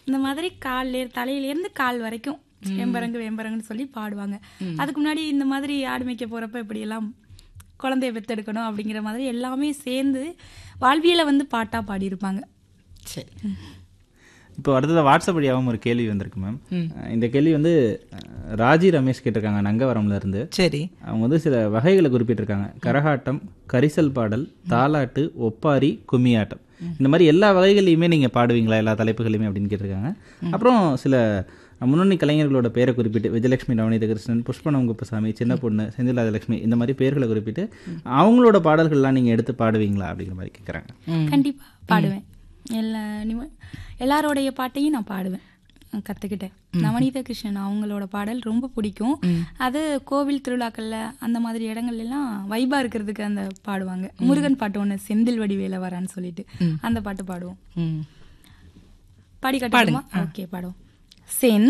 இந்த மாதிரி கால்ல தலையிலேருந்து கால் வரைக்கும் வெம்பரங்கு வெம்பரங்குன்னு சொல்லி பாடுவாங்க அதுக்கு முன்னாடி இந்த மாதிரி ஆடு மேய்க்க போறப்ப இப்படியெல்லாம் குழந்தைய பெத்தெடுக்கணும் அப்படிங்கிற மாதிரி எல்லாமே சேர்ந்து வாழ்வியலை வந்து பாட்டா பாடியிருப்பாங்க சரி இப்போ அடுத்தது வாட்ஸ்அப் வழியாகவும் ஒரு கேள்வி வந்திருக்கு மேம் இந்த கேள்வி வந்து அஹ், ராஜி ரமேஷ் கேட்டிருக்காங்க நங்கவரம்ல இருந்து சரி அவங்க வந்து சில வகைகளை குறிப்பிட்டிருக்காங்க கரகாட்டம் கரிசல் பாடல் தாலாட்டு ஒப்பாரி கும்மியாட்டம் இந்த மாதிரி எல்லா வகைகளையுமே நீங்கள் பாடுவீங்களா எல்லா தலைப்புகளையுமே அப்படின்னு கேட்டிருக்காங்க அப்புறம் சில முன்னணி கலைஞர்களோட பேரை குறிப்பிட்டு விஜயலட்சுமி நவநீத கிருஷ்ணன் புஷ்பனம் குப்பசாமி சின்ன பொண்ணு செந்திலாதலட்சுமி இந்த மாதிரி பேர்களை குறிப்பிட்டு அவங்களோட பாடல்கள்லாம் நீங்கள் எடுத்து பாடுவீங்களா அப்படிங்கிற மாதிரி கேட்குறாங்க கண்டிப்பா பாடுவேன் எல்லா நிம- எல்லாரோடைய பாட்டையும் நான் பாடுவேன் நான் கத்துக்கிட்டேன் நவநீத கிருஷ்ணன் அவங்களோட பாடல் ரொம்ப பிடிக்கும் அது கோவில் திருவிழாக்கள்ல அந்த மாதிரி இடங்கள்ல எல்லாம் வைபா இருக்கிறதுக்கு அந்த பாடுவாங்க முருகன் பாட்டு ஒண்ணு செந்தில் வடிவேல வரான்னு சொல்லிட்டு அந்த பாட்டு பாடுவோம் ம் பாடி கட்டுமா ஓகே பாடுவோம் சென்